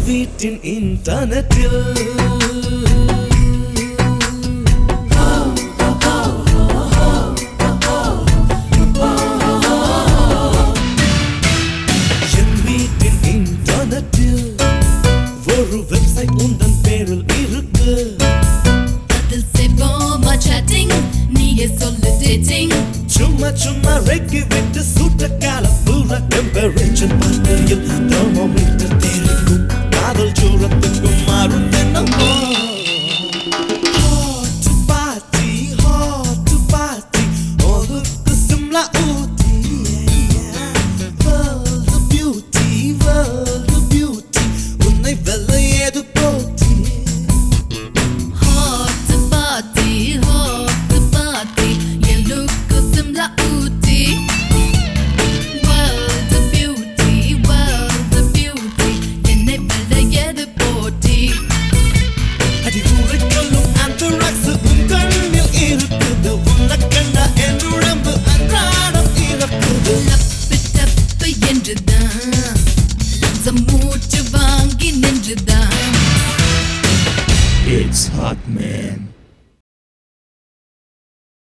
வீட்டின் இன்டர்நெட்டில் என் வீட்டின் இன்டர்நெட்டில் ஒரு வெப்சைட் உந்தன் பேரில் இருக்கு அதில் செய்வோமா chatting நீயே சொல்லு dating சும்மா சும்மா ரெக்கி விட்டு சூட்ட கால பூரா டெம்பரேச்சர் பார்த்தையில் தெர்மோமீட்டர் தெரிக்கும் காதல் சூரத்துக்கும் மாறும் என்னமோ Hot to party, hot to party, ஒதுக்கு சிம்லா ஊத்தி World of beauty, world of beauty, உன்னை வெல்ல ஏது போட்டி hot party hot party N look simla Ooty world of beauty world of beauty என்னை வெல்ல எது போட்டி அடி ஊரைக்கொல்லும் anthrax உன் கண்ணில் இருக்குது. உன்னைக் கண்டா என் உடம்பு அன்றாடம் இறக்குது. லப்பு டப்பு என்றுதான் லம்சம் மூச்சு வாங்கி நின்றுதான் It's hot man.